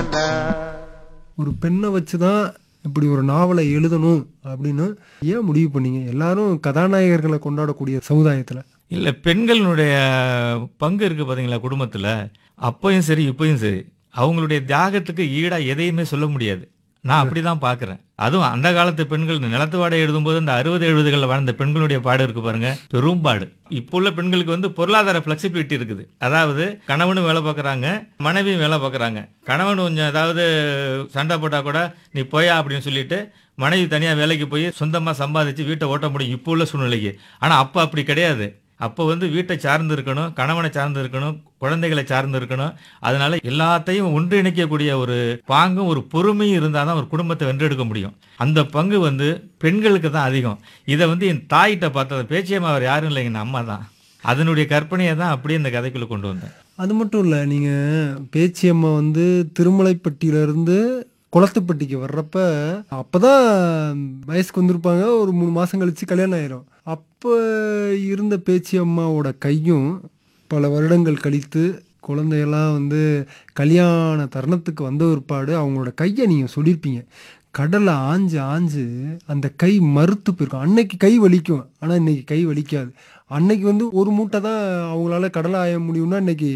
வந்தா ஒரு பெண்ணை வச்சு தான் இப்படி ஒரு நாவலை எழுதணும் அப்படின்னு ஏன் முடிவு பண்ணீங்க எல்லாரும் கதாநாயகர்களை கொண்டாடக்கூடிய சமுதாயத்தில் இல்லை பெண்களுடைய பங்கு இருக்குது பார்த்தீங்களா குடும்பத்தில் அப்பயும் சரி இப்பயும் சரி அவங்களுடைய தியாகத்துக்கு ஈடாக எதையுமே சொல்ல முடியாது நான் அப்படி தான் பார்க்குறேன் அதுவும் அந்த காலத்து பெண்கள் இந்த நிலத்து வாடை எழுதும்போது இந்த அறுபது எழுபதுகளில் வாழ்ந்த பெண்களுடைய பாடு இருக்கு பாருங்க பெரும்பாடு இப்போ உள்ள பெண்களுக்கு வந்து பொருளாதார ஃப்ளெக்சிபிலிட்டி இருக்குது அதாவது கணவனும் வேலை பார்க்குறாங்க மனைவியும் வேலை பார்க்குறாங்க கணவன் கொஞ்சம் ஏதாவது சண்டை போட்டால் கூட நீ போயா அப்படின்னு சொல்லிட்டு மனைவி தனியாக வேலைக்கு போய் சொந்தமாக சம்பாதிச்சு வீட்டை ஓட்ட முடியும் இப்போ உள்ள சூழ்நிலைக்கு ஆனால் அப்போ அப்படி கிடையாது அப்போ வந்து வீட்டை சார்ந்து இருக்கணும் கணவனை சார்ந்து இருக்கணும் குழந்தைகளை சார்ந்து இருக்கணும் அதனால எல்லாத்தையும் ஒன்றிணைக்கக்கூடிய ஒரு பாங்கும் ஒரு பொறுமையும் இருந்தால் தான் ஒரு குடும்பத்தை வென்றெடுக்க முடியும் அந்த பங்கு வந்து பெண்களுக்கு தான் அதிகம் இதை வந்து என் தாயிட்ட பார்த்தது பேச்சியம்மா அவர் யாரும் இல்லைங்க என் அம்மா தான் அதனுடைய கற்பனையை தான் அப்படியே இந்த கதைக்குள்ளே கொண்டு வந்தேன் அது மட்டும் இல்லை நீங்கள் பேச்சியம்மா வந்து திருமலைப்பட்டியிலேருந்து குளத்துப்பட்டிக்கு வர்றப்ப அப்பதான் வயசுக்கு வந்திருப்பாங்க ஒரு மூணு மாதம் கழிச்சு கல்யாணம் ஆயிரும் அப்போ இருந்த பேச்சி அம்மாவோட கையும் பல வருடங்கள் கழித்து குழந்தையெல்லாம் வந்து கல்யாண தருணத்துக்கு வந்த பிற்பாடு அவங்களோட கையை நீங்கள் சொல்லியிருப்பீங்க கடலை ஆஞ்சு ஆஞ்சு அந்த கை மறுத்து போயிருக்கும் அன்னைக்கு கை வலிக்கும் ஆனால் இன்னைக்கு கை வலிக்காது அன்னைக்கு வந்து ஒரு மூட்டை தான் அவங்களால கடலை ஆய முடியும்னா இன்னைக்கு